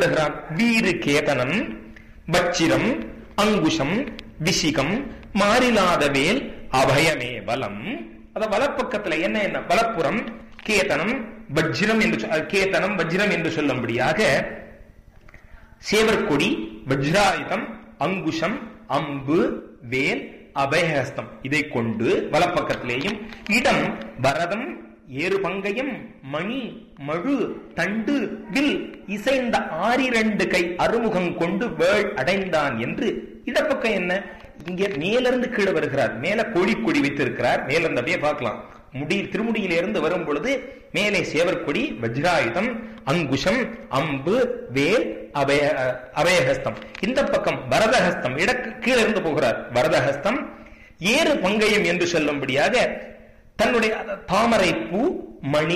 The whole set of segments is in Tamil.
தருகிறான் வீறு கேதனம் வச்சிரம் அங்குஷம் விசிகம் மாறிலாத வேல் அபயமே பலம் அத வலப்பக்கத்துல என்ன என்ன வலப்புறம் கேதனம் வஜ்ரம் என்று சொ- அஹ், கேதனம் வஜ்ரம் என்று சொல்லும்படியாக சேவற்கொடி வஜ்ராயுதம் அங்குஷம் அம்பு வேல் அபயஹஸ்தம் இதை கொண்டு வலப்பக்கத்திலேயும் இடம் பரதம் ஏறு பங்கயம் மணி மழு தண்டு வில் இசைந்த ஆறிரண்டு கை அறுமுகம் கொண்டு வேள் அடைந்தான் என்று இடப்பக்கம் என்ன இங்க மேலிருந்து கீழே வருகிறார் மேல கோழி கொடி வைத்திருக்கிறார் மேல இருந்து அப்படியே பார்க்கலாம் முடி திருமுடியிலிருந்து வரும் பொழுது மேலே சேவற்கொடி வஜ்ராயுதம் அங்குஷம் அம்பு வேல் அபய அபயஹஸ்தம் இந்த பக்கம் வரதஹஸ்தம் இடக்கு கீழே இருந்து போகிறார் வரதஹஸ்தம் ஏறு பங்கயம் என்று சொல்லும்படியாக தன்னுடைய தாமரை பூ மணி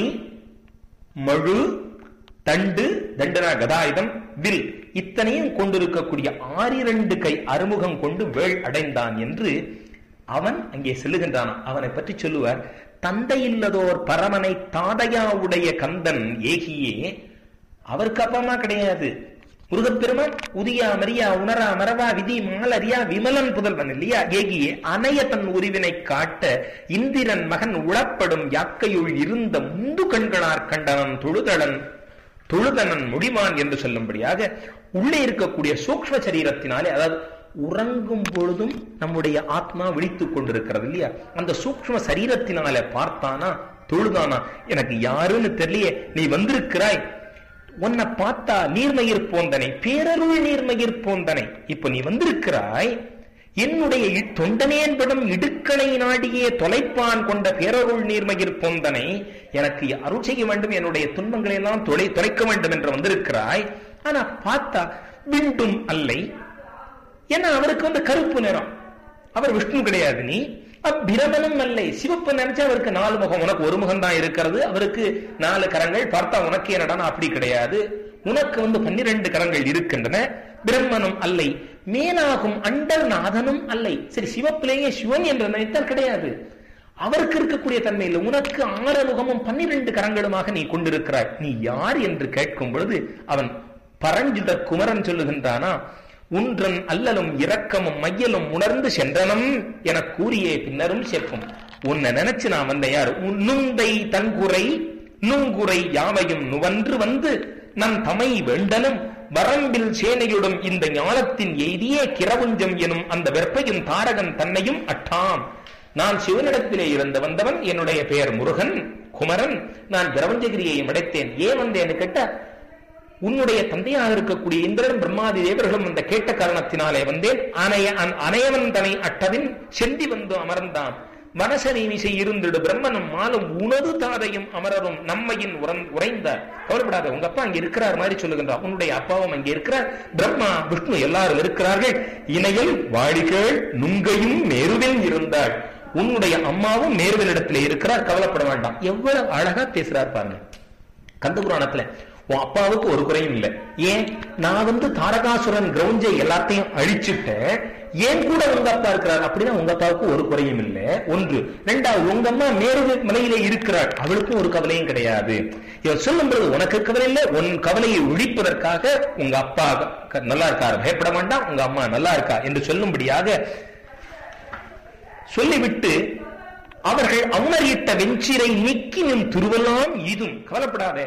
மழு தண்டு தண்டனா கதாயுதம் வில் இத்தனையும் கொண்டிருக்கக்கூடிய ஆறிரண்டு கை அறுமுகம் கொண்டு வேள் அடைந்தான் என்று அவன் அங்கே செல்லுகின்றான் அவனை பற்றி சொல்லுவார் தந்தை இல்லதோர் பரமனை தாதையாவுடைய கந்தன் ஏகியே அவருக்கு அப்பா அம்மா கிடையாது முருகப்பெருமான் உதியா மரியா உணரா மரவா விதி மாலரியா விமலன் புதல்வன் இல்லையா ஏகியே அணைய தன் உரிவினை காட்ட இந்திரன் மகன் உளப்படும் யாக்கையுள் இருந்த முந்து கண்களார் கண்டனன் தொழுதளன் தொழுதனன் முடிமான் என்று சொல்லும்படியாக உள்ளே இருக்கக்கூடிய சூக்ஷ்ம சரீரத்தினாலே அதாவது உறங்கும் பொழுதும் நம்முடைய ஆத்மா விழித்துக் கொண்டிருக்கிறது இல்லையா அந்த சூக்ஷ்ம சரீரத்தினால பார்த்தானா தொழுதானா எனக்கு யாருன்னு தெரியலையே நீ வந்திருக்கிறாய் உன்னை பார்த்தா நீர்மயிர் போந்தனை பேரருள் நீர்மயிர் போந்தனை இப்ப நீ வந்திருக்கிறாய் என்னுடைய இ- தொண்டனேன்படும் இடுக்கணை நாடியே தொலைப்பான் கொண்ட பேரருள் நீர்மயிர் போந்தனை எனக்கு அருள் செய்ய வேண்டும் என்னுடைய துன்பங்களை எல்லாம் தொலை தொலைக்க வேண்டும் என்று வந்திருக்கிறாய் ஆனா பார்த்தா விண்டும் அல்லை ஏன்னா அவருக்கு வந்து கருப்பு நிறம் அவர் விஷ்ணு கிடையாது நீ பிரமனும் அல்லை சிவப்பு நினைச்சா அவருக்கு நாலு முகம் உனக்கு ஒரு முகம் தான் இருக்கிறது அவருக்கு நாலு கரங்கள் பார்த்தா உனக்கு என்னடா அப்படி கிடையாது உனக்கு வந்து பன்னிரண்டு கரங்கள் இருக்கின்றன பிரம்மனும் அல்லை மேனாகும் அண்டர் நாதனும் அல்லை சரி சிவப்பிலேயே சிவன் என்று நினைத்தால் கிடையாது அவருக்கு இருக்கக்கூடிய தன்மையில் உனக்கு ஆறு முகமும் பன்னிரண்டு கரங்களுமாக நீ கொண்டிருக்கிறாய் நீ யார் என்று கேட்கும் பொழுது அவன் பரஞ்சித குமரன் சொல்லுகின்றானா உன்றன் அல்லலும் இரக்கமும் மையலும் உணர்ந்து சென்றனம் என கூறியே பின்னரும் சேர்க்கும் உன்னை நினைச்சு நான் வந்த யார் உன் நுந்தை தன்குறை நுங்குறை யாவையும் நுவன்று வந்து நம் தமை வேண்டனும் வரம்பில் சேனையுடன் இந்த ஞானத்தின் எய்தியே கிரவுஞ்சம் எனும் அந்த வெப்பையும் தாரகன் தன்னையும் அட்டாம் நான் சிவனிடத்திலே இருந்து வந்தவன் என்னுடைய பெயர் முருகன் குமரன் நான் கிரவஞ்சகிரியையும் அடைத்தேன் ஏன் வந்தேன்னு கேட்டா உன்னுடைய தந்தையாக இருக்கக்கூடிய இந்திரன் பிரம்மாதி தேவர்களும் அந்த கேட்ட காரணத்தினாலே வந்தேன் அனைய அன்- அனையவன் தனை அட்டவின் செந்தி வந்து அமர்ந்தான் மனசனை விசை இருந்திடு பிரம்மனும் மாலும் உனது தாதையும் அமரரும் நம்மையின் உறந் உறைந்தார் கவலைப்படாத உங்க அப்பா அங்க இருக்கிறார் மாதிரி சொல்லுகின்றார் உன்னுடைய அப்பாவும் அங்கே இருக்கிறார் பிரம்மா விஷ்ணு எல்லாரும் இருக்கிறார்கள் இணையில் வாடிகள் நுங்கையும் மேருவில் இருந்தாள் உன்னுடைய அம்மாவும் மேருவினிடத்திலே இருக்கிறார் கவலைப்பட வேண்டாம் எவ்வளவு அழகா பேசுறார் பாருங்க கந்த புராணத்துல உன் அப்பாவுக்கு ஒரு குறையும் இல்லை ஏன் நான் வந்து தாரகாசுரன் கிரௌஞ்சை எல்லாத்தையும் அழிச்சுட்டேன் ஏன் கூட உங்க அப்பா இருக்கிறார் அப்படின்னா உங்க அப்பாவுக்கு ஒரு குறையும் இல்லை ஒன்று ரெண்டாவது உங்க அம்மா மேரு மலையிலே இருக்கிறாள் அவளுக்கும் ஒரு கவலையும் கிடையாது இவன் சொல்லும் பொழுது உனக்கு கவலை இல்லை உன் கவலையை ஒழிப்பதற்காக உங்க அப்பா க- நல்லா இருக்கார் பயப்பட வேண்டாம் உங்க அம்மா நல்லா இருக்கா என்று சொல்லும்படியாக சொல்லிவிட்டு அவர்கள் அமரிட்ட வெஞ்சிரை நீக்கினும் திருவெல்லாம் இதும் கவலைப்படாத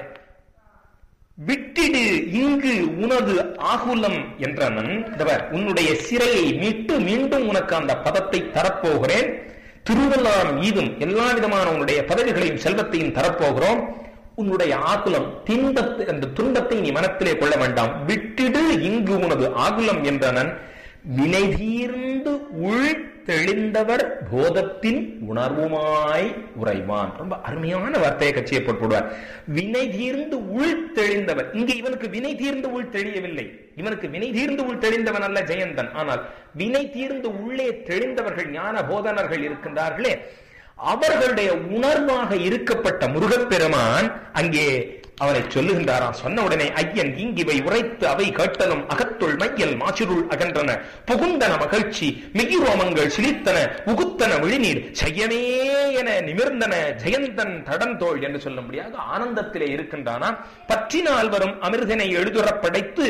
விட்டிடு இங்கு உனது ஆகுலம் என்றனன் இதவர் உன்னுடைய சிறையை மீட்டு மீண்டும் உனக்கு அந்த பதத்தை தரப்போகிறேன் திருவெல்லாம் ஈதும் எல்லா விதமான உன்னுடைய பதவிகளையும் செல்வத்தையும் தரப்போகிறோம் உன்னுடைய ஆகுலம் தின்பத்தை அந்த துன்பத்தை நீ மனத்திலே கொள்ள வேண்டாம் விட்டிடு இங்கு உனது ஆகுலம் என்றனன் வினை தீர்ந்து உள் தெளிந்தவர் போதத்தின் உணர்வுமாய் உறைவான் ரொம்ப அருமையான வார்த்தையை கட்சியை போட்டுவிடுவார் வினை தீர்ந்து உள் தெளிந்தவர் இங்க இவனுக்கு வினை தீர்ந்து உள் தெளியவில்லை இவனுக்கு வினை தீர்ந்து உள் தெளிந்தவன் அல்ல ஜெயந்தன் ஆனால் வினை தீர்ந்து உள்ளே தெளிந்தவர்கள் ஞான போதனர்கள் இருக்கின்றார்களே அவர்களுடைய உணர்வாக இருக்கப்பட்ட முருகப்பெருமான் அங்கே அவனை சொல்லுகின்றாராம் சொன்ன உடனே ஐயன் இங்கிவை உரைத்து அவை கேட்டலும் அகத்துள் மையல் மாசிருள் அகன்றன புகுந்தன மகிழ்ச்சி மிகிரோமங்கள் சிலித்தன உகுத்தன விழிநீர் செய்யமே என நிமிர்ந்தன ஜெயந்தன் தடந்தோள் என்று சொல்லும்படியாக ஆனந்தத்திலே இருக்கின்றானா பற்றினால் வரும் அமிர்தனை எழுதுறப் படைத்து